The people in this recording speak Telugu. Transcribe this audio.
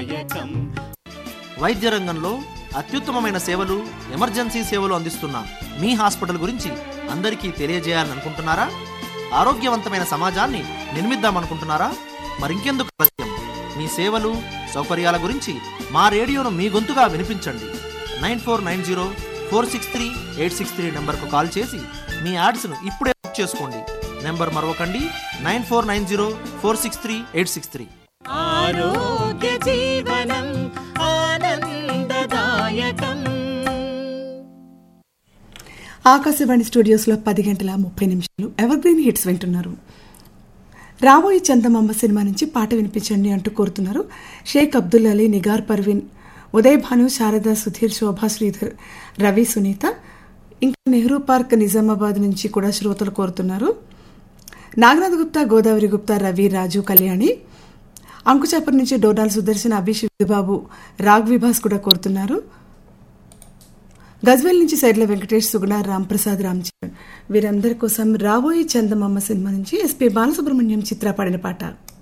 ఆనందదాయకం వైద్య రంగంలో అత్యుత్తమమైన సేవలు ఎమర్జెన్సీ సేవలు అందిస్తున్న మీ హాస్పిటల్ గురించి అందరికీ తెలియజేయాలని అనుకుంటున్నారా ఆరోగ్యవంతమైన సమాజాన్ని నిర్మిద్దామనుకుంటున్నారా మరింకెందుకు ఆలస్యం మీ సేవలు సౌకర్యాల గురించి మా రేడియోను మీ గొంతుగా వినిపించండి nine four nine zero four six three eight six three నెంబర్కు కాల్ చేసి మీ యాడ్స్ను ఇప్పుడే బుక్ చేసుకోండి నెంబర్ మరొకండి nine four nine zero four six three eight six three ఆరోగ్య జీవనం ఆనందదాయకం ఆకాశవాణి స్టూడియోస్లో పది గంటల ముప్పై నిమిషాలు ఎవర్ గ్రీన్ హిట్స్ వింటున్నారు రాబోయే చందమామ సినిమా నుంచి పాట వినిపించండి అంటూ కోరుతున్నారు షేక్ అబ్దుల్ అలీ నిగార్ పర్వీన్ ఉదయ్ భాను శారద సుధీర్ శోభా శ్రీధర్ రవి సునీత ఇంకా నెహ్రూ పార్క్ నిజామాబాద్ నుంచి కూడా శ్రోతలు కోరుతున్నారు నాగనాథ్ గుప్తా గోదావరి గుప్తా రవి రాజు కళ్యాణి అంకుచాపర్ నుంచి డోనాల్ సుదర్శన్ అభిష్ బాబు రాగ్ విభాస్ కూడా కోరుతున్నారు గజ్వేల్ నుంచి సైడ్ల వెంకటేష్ సుగుణ రాంప్రసాద్ రామ్చరణ్ వీరందరి కోసం రాబోయే చందమామ సినిమా నుంచి ఎస్పీ బాలసుబ్రహ్మణ్యం చిత్ర పాడిన పాట